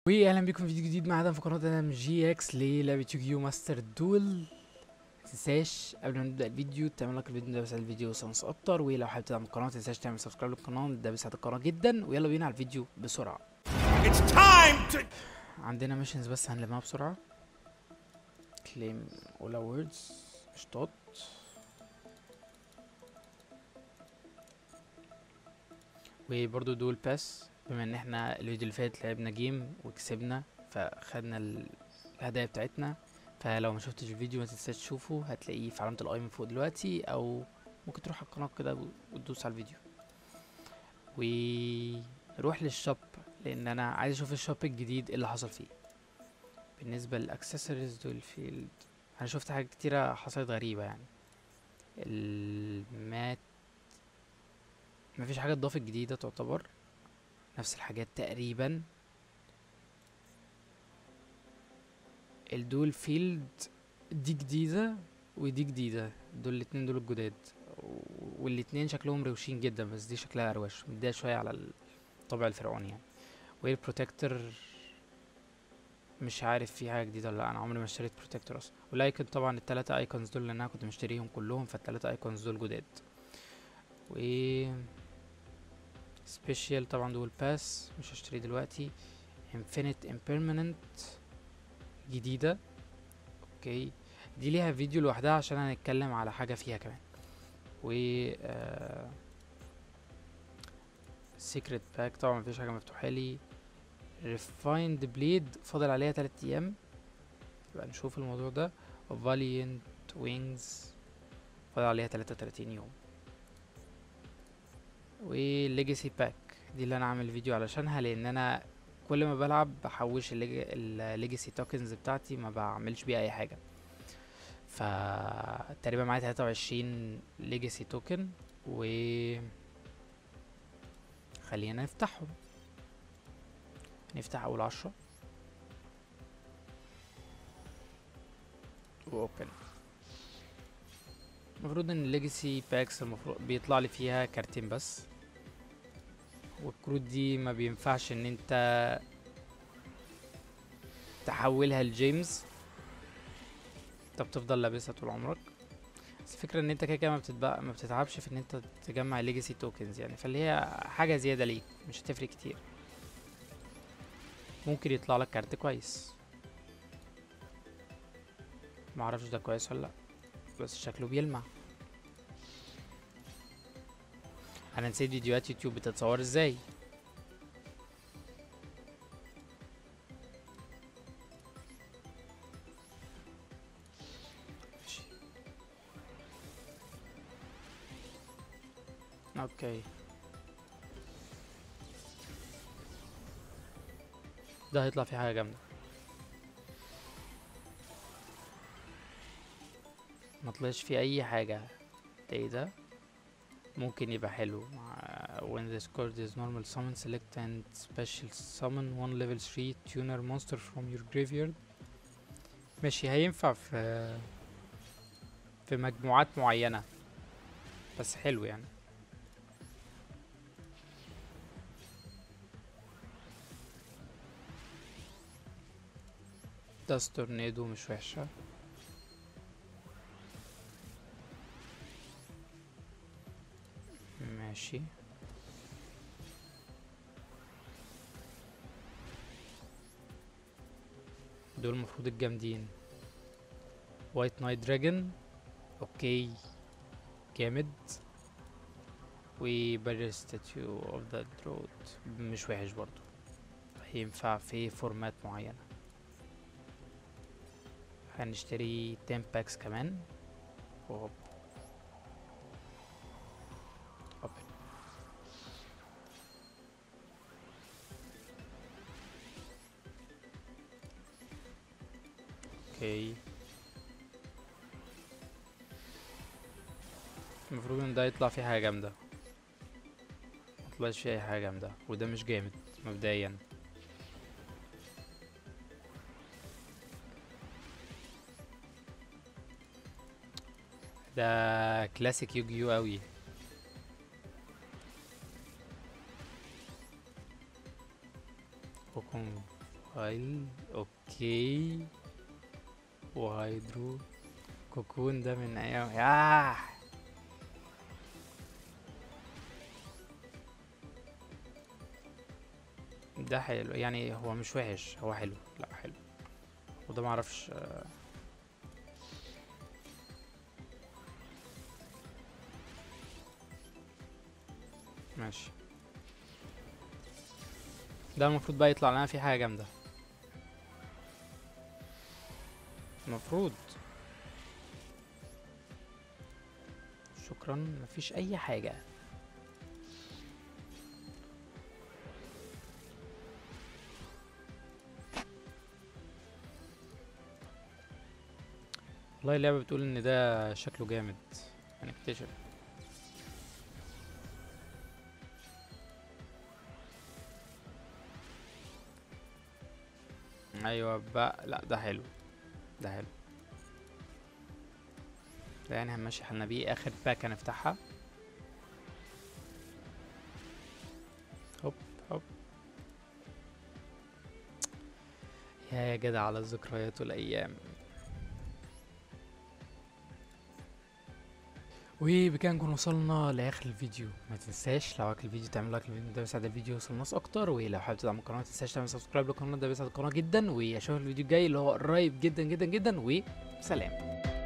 واهلا بيكم في فيديو جديد مع ادم في قناه ادم جي اكس للعبه يوجيو ماستر دول متنساش قبل ما نبدا الفيديو تعمل لايك الفيديو ده بيساعد الفيديو يوصل اكتر ولو حابب تدعم القناه متنساش تعمل سبسكرايب للقناه ده بيساعد القناه جدا ويلا بينا على الفيديو بسرعه It's time to. عندنا ميشنز بس هنلمها بسرعه كليم اول ووردز اشطاط وبرضو دول باس بما ان احنا الفيديو اللي فات لعبنا جيم وكسبنا فخدنا ال- الهدايا بتاعتنا فلو ما شفتش الفيديو ما تنساش تشوفه هتلاقيه في علامة الاي من فوق دلوقتي او ممكن تروح على القناة كده و- وتدوس على الفيديو ونروح للشوب لان انا عايز اشوف الشوب الجديد ايه اللي حصل فيه بالنسبة للاكسسوارز دول فيلد انا شفت حاجات كتيرة حصلت غريبة يعني المات مفيش حاجة اتضافت جديدة تعتبر نفس الحاجات تقريبا الدول فيلد دي جديدة ودي جديدة دول الاتنين دول الجداد و- والاتنين شكلهم روشين جدا بس دي شكلها اروش مديها شوية على الطابع الفرعوني يعني والبروتكتور مش عارف في حاجة جديدة ولا لا انا عمري ما اشتريت بروتكتور اصلا والايكون طبعا التلاتة ايكونز دول اللي انا كنت مشتريهم كلهم فالتلاتة ايكونز دول جداد و سبيشال طبعا دول باس مش هشتريه دلوقتي انفينيت امبيرمننت جديدة اوكي دي ليها فيديو لوحدها عشان هنتكلم على حاجة فيها كمان و سيكريت باك طبعا مفيش حاجة مفتوحة لي ريفايند بليد فاضل عليها تلات ايام يبقى نشوف الموضوع ده فاليانت وينجز فاضل عليها تلاتة وتلاتين يوم وليجاسي باك دي اللي انا عامل فيديو علشانها لان انا كل ما بلعب بحوش الليجاسي توكنز بتاعتي ما بعملش بيها اي حاجه ف تقريبا معايا 23 ليجاسي توكن و خلينا نفتحهم نفتح اول عشرة واوبن المفروض ان الليجاسي باكس المفروض بيطلع لي فيها كارتين بس والكروت دي ما بينفعش ان انت تحولها لجيمز انت بتفضل لابسها طول عمرك بس الفكرة ان انت كده كده ما بتتبقى ما بتتعبش في ان انت تجمع ليجاسي توكنز يعني فاللي هي حاجة زيادة ليك مش هتفرق كتير ممكن يطلع لك كارت كويس معرفش ده كويس ولا لا بس شكله بيلمع انا نسيت فيديوهات يوتيوب بتتصور ازاي ماشي. اوكي ده هيطلع فيه حاجة جامدة ما طلعش فيه اي حاجة ده ايه ده ممكن يبقى حلو مع- when this card is normal summon select and special summon one level 3 tuner monster from your graveyard ماشي هينفع في في مجموعات معينة بس حلو يعني داست تورنيدو مش وحشة ماشي دول المفروض الجامدين وايت نايت دراجون اوكي جامد و barrier statue of the drought مش وحش برضو هينفع في فورمات معينة هنشتري 10 باكس كمان وهوب اوبن اوكي المفروض ان ده يطلع فيه حاجة جامدة مطلعش فيه اي حاجة جامدة وده مش جامد مبدئيا ده كلاسيك يوجيو قوي بوكون هايل اوكي وهيدرو كوكون ده من ايام ياه ده حلو يعني هو مش وحش هو حلو لا حلو وده معرفش آه، ماشي ده المفروض بقى يطلع لنا فيه حاجة جامدة المفروض شكرا مفيش اي حاجة والله اللعبة بتقول ان ده شكله جامد هنكتشف ايوه بقى لا ده حلو ده حلو ده يعني هنمشي حالنا بيه اخر باك هنفتحها هوب هوب يا يا جدع على الذكريات والايام وبكده نكون وصلنا لاخر الفيديو ما تنساش لو عجبك الفيديو تعمل لايك للفيديو ده بيساعد الفيديو يوصل لناس اكتر ولو حابب تدعم القناه ما تنساش تعمل سبسكرايب للقناه ده بيساعد القناه جدا واشوفك الفيديو الجاي اللي هو قريب جدا جدا جدا وسلام